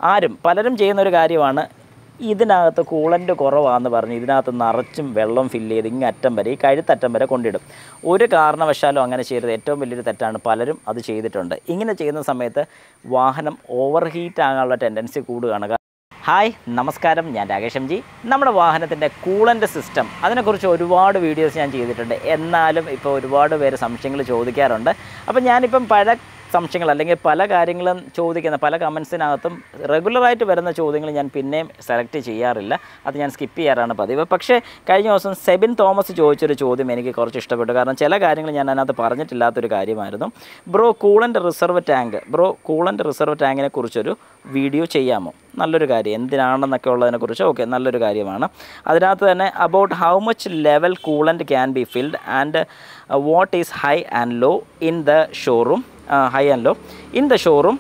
ആരും പലരും ചെയ്യുന്ന ഒരു കാര്യമാണ് ഇതിനകത്ത് കൂളൻ്റ് കുറവാന്ന് പറഞ്ഞ് ഇതിനകത്ത് നിറച്ചും വെള്ളം ഫില്ല് ചെയ്ത് ഇങ്ങ് അറ്റം വരെ ഈ കഴുത്തറ്റം വരെ കൊണ്ടിടും ഒരു കാരണവശാലും അങ്ങനെ ചെയ്യരുത് ഏറ്റവും വലിയൊരു തെറ്റാണ് പലരും അത് ചെയ്തിട്ടുണ്ട് ഇങ്ങനെ ചെയ്യുന്ന സമയത്ത് വാഹനം ഓവർ ഹീറ്റ് ആകാനുള്ള ടെൻഡൻസി കൂടുകയാണ് ഹായ് നമസ്കാരം ഞാൻ രാകേഷ് എം ജി നമ്മുടെ വാഹനത്തിൻ്റെ കൂളൻ്റ് സിസ്റ്റം അതിനെക്കുറിച്ച് ഒരുപാട് വീഡിയോസ് ഞാൻ ചെയ്തിട്ടുണ്ട് എന്നാലും ഇപ്പോൾ ഒരുപാട് പേര് സംശയങ്ങൾ ചോദിക്കാറുണ്ട് അപ്പോൾ ഞാനിപ്പം പല സംശയങ്ങൾ അല്ലെങ്കിൽ പല കാര്യങ്ങളും ചോദിക്കുന്ന പല കമൻസിനകത്തും റെഗുലറായിട്ട് വരുന്ന ചോദ്യങ്ങൾ ഞാൻ പിന്നെയും സെലക്ട് ചെയ്യാറില്ല അത് ഞാൻ സ്കിപ്പ് ചെയ്യാറാണ് പതിവ് പക്ഷേ കഴിഞ്ഞ ദിവസം സെബിൻ തോമസ് ചോദിച്ചൊരു ചോദ്യം എനിക്ക് കുറച്ച് ഇഷ്ടപ്പെട്ടു കാരണം ചില കാര്യങ്ങൾ ഞാൻ അതിനകത്ത് പറഞ്ഞിട്ടില്ലാത്തൊരു കാര്യമായിരുന്നു bro coolant reserve tank bro coolant reserve ടാങ്കിനെ കുറിച്ചൊരു വീഡിയോ ചെയ്യാമോ നല്ലൊരു കാര്യം എന്തിനാണെന്നൊക്കെ ഉള്ളതിനെക്കുറിച്ച് ഓക്കെ നല്ലൊരു കാര്യമാണ് അതിനകത്ത് തന്നെ about how much level coolant can be filled and what is high and low in the showroom high and low. In the showroom,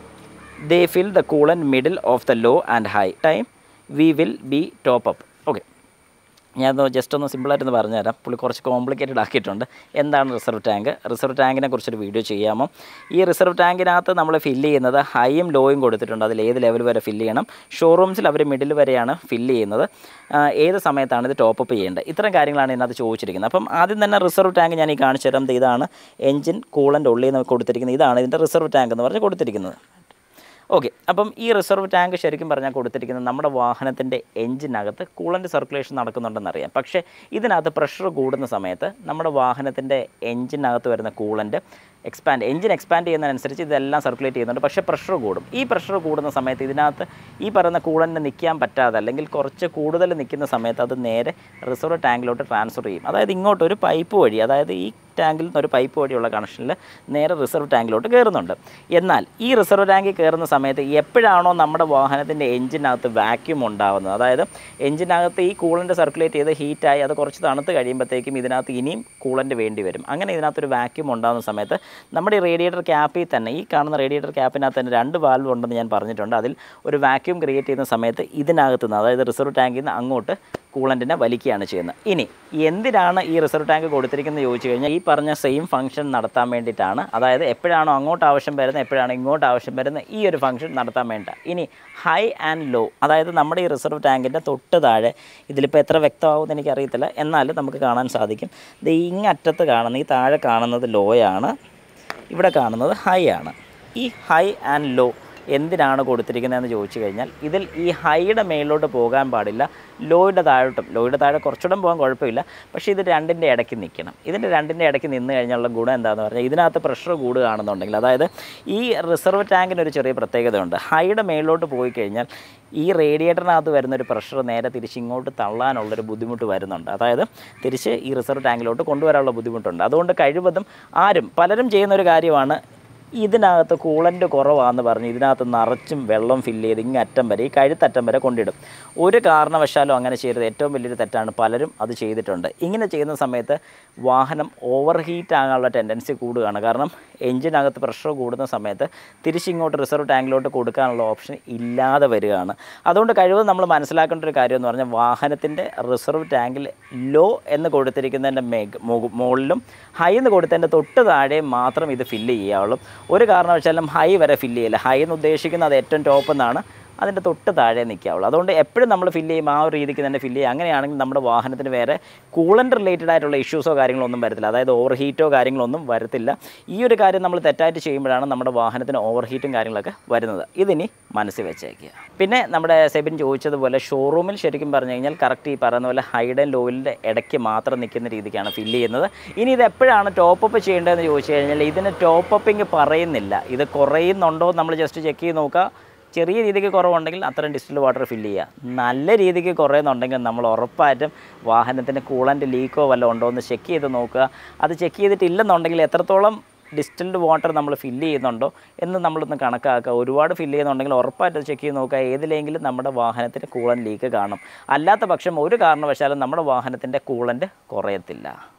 they fill the coolant middle of the low and high. Time we will be top up. Okay. ഞാൻ just ഒന്ന് സിമ്പിളായിട്ടൊന്ന് പറഞ്ഞുതരാം പുള്ളി കുറച്ച് complicated ആക്കിയിട്ടുണ്ട് എന്താണ് reserve tank reserve ടാങ്കിനെ കുറിച്ചൊരു വീഡിയോ ചെയ്യാമോ ഈ റിസർവ് ടാങ്കിനകത്ത് നമ്മൾ ഫില്ല് ചെയ്യുന്നത് ഹൈയും ലോയും കൊടുത്തിട്ടുണ്ട് അതിൽ ഏത് ലെവൽ വരെ ഫില്ല് ചെയ്യണം ഷോറൂംസിൽ അവർ മിഡിൽ വരെയാണ് ഫില്ല് ചെയ്യുന്നത് ഏത് സമയത്താണ് ഇത് ടോപ്പ് അപ്പ് ചെയ്യേണ്ടത് ഇത്തരം കാര്യങ്ങളാണ് ഇതിനകത്ത് ചോദിച്ചിരിക്കുന്നത് അപ്പം ആദ്യം തന്നെ റിസർവ് ടാങ്ക് ഞാൻ ഈ കാണിച്ചു തരാം ഇതാണ് എഞ്ചിൻ കൂളൻ്റ് ഉള്ളിൽ നിന്ന് കൊടുത്തിരിക്കുന്നത് ഇതാണ് ഇതിൻ്റെ റിസർവ് ടാങ്ക് എന്ന് പറഞ്ഞ് കൊടുത്തിരിക്കുന്നത് ഓക്കെ അപ്പം ഈ റിസർവ് ടാങ്ക് ശരിക്കും പറഞ്ഞാൽ കൊടുത്തിരിക്കുന്നത് നമ്മുടെ വാഹനത്തിൻ്റെ എഞ്ചിനകത്ത് കൂളൻ്റ് സർക്കുലേഷൻ നടക്കുന്നുണ്ടെന്നറിയാം പക്ഷേ ഇതിനകത്ത് പ്രഷർ കൂടുന്ന സമയത്ത് നമ്മുടെ വാഹനത്തിൻ്റെ എഞ്ചിനകത്ത് വരുന്ന കൂളൻ്റ് എക്സ്പാൻഡ് എഞ്ചിൻ എക്സ്പാൻഡ് ചെയ്യുന്നതിനനുസരിച്ച് ഇതെല്ലാം സർക്കുലേറ്റ് ചെയ്യുന്നുണ്ട് പക്ഷേ പ്രഷർ കൂടും ഈ പ്രഷർ കൂടുന്ന സമയത്ത് ഇതിനകത്ത് ഈ പറയുന്ന കൂളൻ്റ് നിൽക്കാൻ പറ്റാതെ അല്ലെങ്കിൽ കുറച്ച് കൂടുതൽ നിൽക്കുന്ന സമയത്ത് അത് നേരെ റിസർവ് ടാങ്കിലോട്ട് ട്രാൻസ്ഫർ ചെയ്യും അതായത് ഇങ്ങോട്ടൊരു പൈപ്പ് വഴി അതായത് ഈ ടാങ്കിൽ നിന്ന് ഒരു പൈപ്പ് വഴിയുള്ള കണക്ഷനിൽ നേരെ റിസർവ് ടാങ്കിലോട്ട് കയറുന്നുണ്ട് എന്നാൽ ഈ റിസർവ് ടാങ്കിൽ കയറുന്ന സമയത്ത് എപ്പോഴാണോ നമ്മുടെ വാഹനത്തിൻ്റെ എഞ്ചിനകത്ത് വാക്യൂം ഉണ്ടാകുന്നത് അതായത് എഞ്ചിനകത്ത് ഈ കൂളൻ്റ് സർക്കുലേറ്റ് ചെയ്ത് ഹീറ്റായി അത് കുറച്ച് തണുത്ത് കഴിയുമ്പോഴത്തേക്കും ഇതിനകത്ത് ഇനിയും കൂളൻ്റ് വേണ്ടി വരും അങ്ങനെ ഇതിനകത്തൊരു വാക്യൂം ഉണ്ടാകുന്ന സമയത്ത് നമ്മുടെ ഈ റേഡിയേറ്റർ ക്യാപ്പിൽ തന്നെ ഈ കാണുന്ന റേഡിയേറ്റർ ക്യാപ്പിനകത്ത് തന്നെ രണ്ട് വാൽവ് ഉണ്ടെന്ന് ഞാൻ പറഞ്ഞിട്ടുണ്ട് അതിൽ ഒരു വാക്യൂം ക്രിയേറ്റ് ചെയ്യുന്ന സമയത്ത് ഇതിനകത്ത് നിന്ന് അതായത് റിസർവ് ടാങ്കിൽ നിന്ന് അങ്ങോട്ട് കൂളൻറ്റിനെ വലിക്കുകയാണ് ചെയ്യുന്നത് ഇനി എന്തിനാണ് ഈ റിസർവ് ടാങ്ക് കൊടുത്തിരിക്കുന്നത് ചോദിച്ചു കഴിഞ്ഞാൽ ഈ പറഞ്ഞ സെയിം ഫംഗ്ഷൻ നടത്താൻ വേണ്ടിയിട്ടാണ് അതായത് എപ്പോഴാണോ അങ്ങോട്ട് ആവശ്യം വരുന്നത് എപ്പോഴാണ് ഇങ്ങോട്ട് ആവശ്യം വരുന്നത് ഈ ഒരു ഫംഗ്ഷൻ നടത്താൻ വേണ്ട ഇനി ഹൈ ആൻഡ് ലോ അതായത് നമ്മുടെ ഈ റിസർവ് ടാങ്കിൻ്റെ തൊട്ട് താഴെ ഇതിലിപ്പോൾ എത്ര വ്യക്തമാകുമെന്ന് എനിക്കറിയത്തില്ല എന്നാലും നമുക്ക് കാണാൻ സാധിക്കും ഇത് ഇങ്ങറ്റത്ത് കാണുന്ന ഈ താഴെ കാണുന്നത് ലോയാണ് ഇവിടെ കാണുന്നത് ഹൈ ആണ് ഈ ഹൈ ആൻഡ് ലോ എന്തിനാണ് കൊടുത്തിരിക്കുന്നതെന്ന് ചോദിച്ചു കഴിഞ്ഞാൽ ഇതിൽ ഈ ഹൈയുടെ മേളിലോട്ട് പോകാൻ പാടില്ല ലോയുടെ താഴോട്ടും ലോയുടെ താഴെ കുറച്ചുകൂടെ പോകാൻ കുഴപ്പമില്ല പക്ഷേ ഇത് രണ്ടിൻ്റെ ഇടയ്ക്ക് നിൽക്കണം ഇതിൻ്റെ രണ്ടിൻ്റെ ഇടയ്ക്ക് നിന്ന് കഴിഞ്ഞുള്ള ഗുണം എന്താണെന്ന് പറഞ്ഞാൽ ഇതിനകത്ത് പ്രഷർ കൂടുകയാണെന്നുണ്ടെങ്കിൽ അതായത് ഈ റിസർവ് ടാങ്കിന് ഒരു ചെറിയ പ്രത്യേകതയുണ്ട് ഹൈയുടെ മേളിലോട്ട് പോയി കഴിഞ്ഞാൽ ഈ റേഡിയേറ്ററിനകത്ത് വരുന്നൊരു പ്രഷർ നേരെ തിരിച്ച് ഇങ്ങോട്ട് തള്ളാനുള്ളൊരു ബുദ്ധിമുട്ട് വരുന്നുണ്ട് അതായത് തിരിച്ച് ഈ റിസർവ് ടാങ്കിലോട്ട് കൊണ്ടുവരാനുള്ള ബുദ്ധിമുട്ടുണ്ട് അതുകൊണ്ട് കഴിവതും ആരും പലരും ചെയ്യുന്ന ഒരു കാര്യമാണ് ഇതിനകത്ത് കൂളൻ്റ് കുറവാന്ന് പറഞ്ഞ് ഇതിനകത്ത് നിറച്ചും വെള്ളം ഫില്ല് ചെയ്ത് ഇങ്ങ് അറ്റം വരെ ഈ കഴുത്തറ്റം വരെ കൊണ്ടിടും ഒരു കാരണവശാലും അങ്ങനെ ചെയ്യരുത് ഏറ്റവും വലിയൊരു തെറ്റാണ് പലരും അത് ചെയ്തിട്ടുണ്ട് ഇങ്ങനെ ചെയ്യുന്ന സമയത്ത് വാഹനം ഓവർ ഹീറ്റ് ആകാനുള്ള ടെൻഡൻസി കൂടുകയാണ് കാരണം എഞ്ചിനകത്ത് പ്രഷർ കൂടുന്ന സമയത്ത് തിരിച്ചിങ്ങോട്ട് റിസർവ് ടാങ്കിലോട്ട് കൊടുക്കാനുള്ള ഓപ്ഷൻ ഇല്ലാതെ വരികയാണ് അതുകൊണ്ട് കഴിവതും നമ്മൾ മനസ്സിലാക്കേണ്ട ഒരു കാര്യം എന്ന് പറഞ്ഞാൽ വാഹനത്തിൻ്റെ റിസർവ് ടാങ്കിൽ ലോ എന്ന് കൊടുത്തിരിക്കുന്നതിൻ്റെ മേഘ മുകളിലും ഹൈ എന്ന് കൊടുത്തതിൻ്റെ തൊട്ട് താഴെ മാത്രം ഇത് ഫില്ല് ചെയ്യാവുള്ളൂ ഒരു കാരണവശാലും ഹൈ വരെ ഫില്ല് ചെയ്യില്ല ഹൈ എന്ന് ഉദ്ദേശിക്കുന്നത് അത് ഏറ്റവും ടോപ്പ് എന്നാണ് അതിൻ്റെ തൊട്ട് താഴെ നിൽക്കാവുള്ളൂ അതുകൊണ്ട് എപ്പോഴും നമ്മൾ ഫില്ല് ചെയ്യും ആ ഒരു രീതിക്ക് തന്നെ ഫില്ല് ചെയ്യുക അങ്ങനെയാണെങ്കിൽ നമ്മുടെ വാഹനത്തിന് വേറെ കൂളൻ്റ് റിലേറ്റഡ് ആയിട്ടുള്ള ഇഷ്യൂസോ കാര്യങ്ങളോ ഒന്നും വരത്തില്ല അതായത് ഓവർ ഹീറ്റോ കാര്യങ്ങളൊന്നും വരത്തില്ല ഈ ഒരു കാര്യം നമ്മൾ തെറ്റായിട്ട് ചെയ്യുമ്പോഴാണ് നമ്മുടെ വാഹനത്തിന് ഓവർ ഹീറ്റും കാര്യങ്ങളൊക്കെ വരുന്നത് ഇതിനി മനസ്സിൽ വെച്ചേക്കുക പിന്നെ നമ്മുടെ സെബിൻ ചോദിച്ചതുപോലെ ഷോറൂമിൽ ശരിക്കും പറഞ്ഞു കഴിഞ്ഞാൽ കറക്റ്റ് ഈ പറയുന്ന പോലെ ഹൈഡ് ആൻഡ് ലോയിലിൻ്റെ ഇടയ്ക്ക് മാത്രം നിൽക്കുന്ന രീതിക്കാണ് ഫില്ല് ചെയ്യുന്നത് ഇനി ഇത് എപ്പോഴാണ് ടോപ്പ് അപ്പ് ചെയ്യേണ്ടതെന്ന് ചോദിച്ചു കഴിഞ്ഞാൽ ഇതിന് ടോപ്പ് അപ്പിങ് പറയുന്നില്ല ഇത് കുറയുന്നുണ്ടോ നമ്മൾ ജസ്റ്റ് ചെക്ക് ചെയ്ത് നോക്കുക ചെറിയ രീതിക്ക് കുറവുണ്ടെങ്കിൽ അത്രയും ഡിസ്റ്റിൽ വാട്ടർ ഫില്ല് ചെയ്യുക നല്ല രീതിക്ക് കുറയുന്നുണ്ടെങ്കിൽ നമ്മൾ ഉറപ്പായിട്ടും വാഹനത്തിന് കൂളൻ്റ് ലീക്കോ വല്ലതും ഉണ്ടോ എന്ന് ചെക്ക് ചെയ്ത് നോക്കുക അത് ചെക്ക് ചെയ്തിട്ടില്ലെന്നുണ്ടെങ്കിൽ എത്രത്തോളം ഡിസ്റ്റിൽഡ് വാട്ടർ നമ്മൾ ഫില്ല് ചെയ്യുന്നുണ്ടോ എന്ന് നമ്മളൊന്ന് കണക്കാക്കുക ഒരുപാട് ഫില്ല് ചെയ്യുന്നുണ്ടെങ്കിൽ ഉറപ്പായിട്ട് ചെക്ക് ചെയ്ത് നോക്കുക ഏതിലെങ്കിലും നമ്മുടെ വാഹനത്തിന് കൂളൻ്റ് ലീക്ക് കാണും അല്ലാത്ത പക്ഷം ഒരു കാരണവശാലും നമ്മുടെ വാഹനത്തിൻ്റെ കൂളൻ്റ് കുറയത്തില്ല